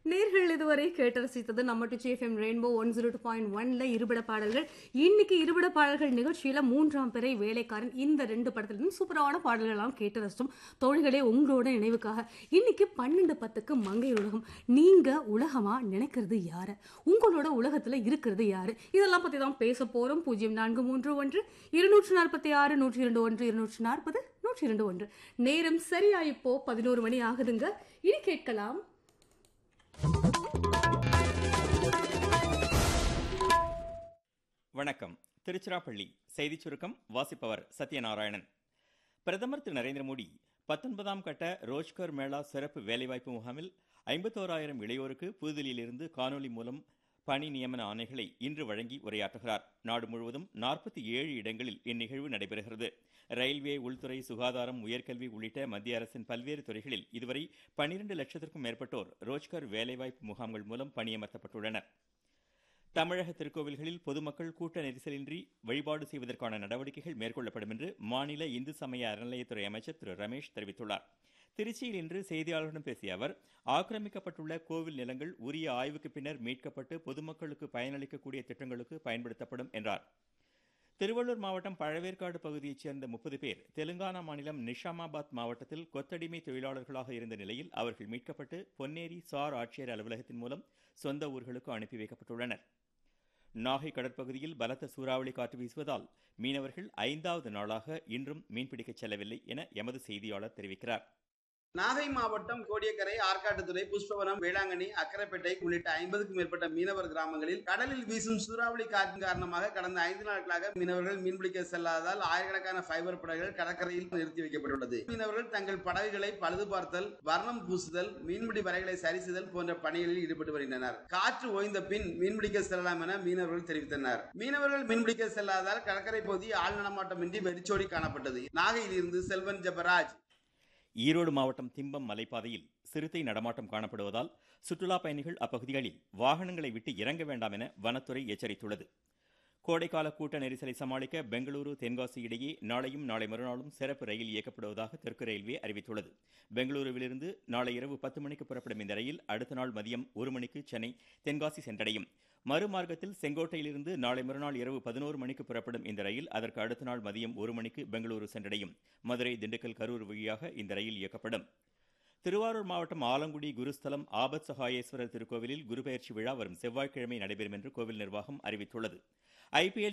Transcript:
நேர்கள் இதுவரை கேட்டு ரசித்தது நம்ம டு FM Rainbow one zero two point ஒன்ல இருபட பாடல்கள் இன்னைக்கு இருபட பாடல்கள் நிகழ்ச்சியில மூன்றாம் பிறை வேலைக்காரன் இந்த ரெண்டு படத்துல சூப்பரான பாடல்கள் எல்லாம் கேட்டு ரசித்தோம் தோழிகளே உங்களோட நினைவுக்காக இன்னைக்கு பன்னெண்டு பத்துக்கு மங்கை உலகம் நீங்க உலகமா நினைக்கிறது யாரு உங்களோட உலகத்துல இருக்கிறது யாரு இதெல்லாம் பத்தி தான் பேச போறோம் பூஜ்ஜியம் நான்கு மூன்று ஒன்று இருநூற்று நாற்பத்தி ஆறு நூற்றி இரண்டு ஒன்று இருநூற்று நாற்பது நூற்றி இரண்டு ஒன்று நேரம் சரியா இப்போ பதினோரு மணி ஆகுதுங்க இனி கேட்கலாம் வணக்கம் திருச்சிராப்பள்ளி செய்திச் சுருக்கம் வாசிப்பவர் சத்யநாராயணன் பிரதமர் திரு நரேந்திர மோடி பத்தொன்பதாம் கட்ட ரோஜ்கர் மேளா சிறப்பு வேலைவாய்ப்பு முகாமில் ஐம்பத்தோராயிரம் இளையோருக்கு புதுதில்லியிலிருந்து காணொலி மூலம் பணி நியமன ஆணைகளை இன்று வழங்கி உரையாற்றுகிறார் நாடு முழுவதும் நாற்பத்தி ஏழு இடங்களில் இந்நிகழ்வு நடைபெறுகிறது ரயில்வே உள்துறை சுகாதாரம் உயர்கல்வி உள்ளிட்ட மத்திய அரசின் பல்வேறு துறைகளில் இதுவரை பனிரெண்டு லட்சத்திற்கும் மேற்பட்டோர் ரோஜ்கர் வேலைவாய்ப்பு முகாம்கள் மூலம் பணியமர்த்தப்பட்டுள்ளனர் தமிழக திருக்கோவில்களில் பொதுமக்கள் கூட்ட நெரிசலின்றி வழிபாடு செய்வதற்கான நடவடிக்கைகள் மேற்கொள்ளப்படும் என்று மாநில இந்து சமய அறநிலையத்துறை அமைச்சர் திரு ரமேஷ் தெரிவித்துள்ளார் திருச்சியில் இன்று செய்தியாளர்களிடம் பேசிய அவர் ஆக்கிரமிக்கப்பட்டுள்ள கோவில் நிலங்கள் உரிய ஆய்வுக்கு பின்னர் மீட்கப்பட்டு பொதுமக்களுக்கு பயனளிக்கக்கூடிய திட்டங்களுக்கு பயன்படுத்தப்படும் என்றார் திருவள்ளூர் மாவட்டம் பழவேற்காடு பகுதியைச் சேர்ந்த முப்பது பேர் தெலுங்கானா மாநிலம் நிஷாமாபாத் மாவட்டத்தில் கொத்தடிமை தொழிலாளர்களாக இருந்த நிலையில் அவர்கள் மீட்கப்பட்டு பொன்னேரி சார் ஆட்சியர் அலுவலகத்தின் மூலம் சொந்த ஊர்களுக்கு அனுப்பி வைக்கப்பட்டுள்ளனர் நாகை கடற்பகுதியில் பலத்த சூறாவளி காற்று வீசுவதால் மீனவர்கள் ஐந்தாவது நாளாக இன்றும் மீன்பிடிக்கச் செல்லவில்லை என எமது செய்தியாளர் தெரிவிக்கிறார் நாகை மாவட்டம் கோடியக்கரை ஆற்காட்டுத்துறை புஷ்பவனம் வேளாங்கண்ணி அக்கரைப்பேட்டை உள்ளிட்ட ஐம்பதுக்கும் மேற்பட்ட மீனவர் கிராமங்களில் கடலில் வீசும் சூறாவளி காற்றின் காரணமாக கடந்த ஐந்து நாட்களாக மீனவர்கள் மீன்பிடிக்க செல்லாததால் ஆயிரக்கணக்கான ஃபைபர் படகுகள் கடற்கரையில் நிறுத்தி வைக்கப்பட்டுள்ளது மீனவர்கள் தங்கள் படகுகளை பழுது பார்த்தல் வர்ணம் பூசுதல் மீன்பிடி வரைகளை சரி செய்தல் போன்ற பணிகளில் ஈடுபட்டு வருகின்றனர் காற்று ஓய்ந்த பின் மீன்பிடிக்க செல்லலாம் என மீனவர்கள் தெரிவித்தனர் மீனவர்கள் மீன்பிடிக்க செல்லாததால் கடற்கரை பகுதி ஆள் நடமாட்டமின்றி வெறிச்சோடி காணப்பட்டது நாகையில் இருந்து செல்வன் ஜபராஜ் ஈரோடு மாவட்டம் திம்பம் மலைப்பாதையில் சிறுத்தை நடமாட்டம் காணப்படுவதால் சுற்றுலா பயணிகள் அப்பகுதிகளில் வாகனங்களை விட்டு இறங்க வேண்டாம் என வனத்துறை எச்சரித்துள்ளது கோடைக்கால கூட்ட நெரிசலை சமாளிக்க பெங்களூரு தென்காசி இடையே நாளையும் நாளை மறுநாளும் சிறப்பு ரயில் இயக்கப்படுவதாக தெற்கு ரயில்வே அறிவித்துள்ளது பெங்களூருவிலிருந்து நாளை இரவு பத்து மணிக்கு புறப்படும் இந்த ரயில் அடுத்த நாள் மதியம் ஒரு மணிக்கு சென்னை தென்காசி சென்றடையும் மறுமார்க்கத்தில் செங்கோட்டையிலிருந்து நாளை மறுநாள் இரவு பதினோரு மணிக்கு புறப்படும் இந்த ரயில் அதற்கு அடுத்த நாள் மதியம் ஒரு மணிக்கு பெங்களூரு சென்றடையும் மதுரை திண்டுக்கல் கரூர் வழியாக இந்த ரயில் இயக்கப்படும் திருவாரூர் மாவட்டம் ஆலங்குடி குருஸ்தலம் ஆபத் சகாயேஸ்வரர் திருக்கோவிலில் குருபெயர்ச்சி விழா வரும் செவ்வாய்க்கிழமை நடைபெறும் என்று கோவில் நிர்வாகம் அறிவித்துள்ளது ஐபிஎல்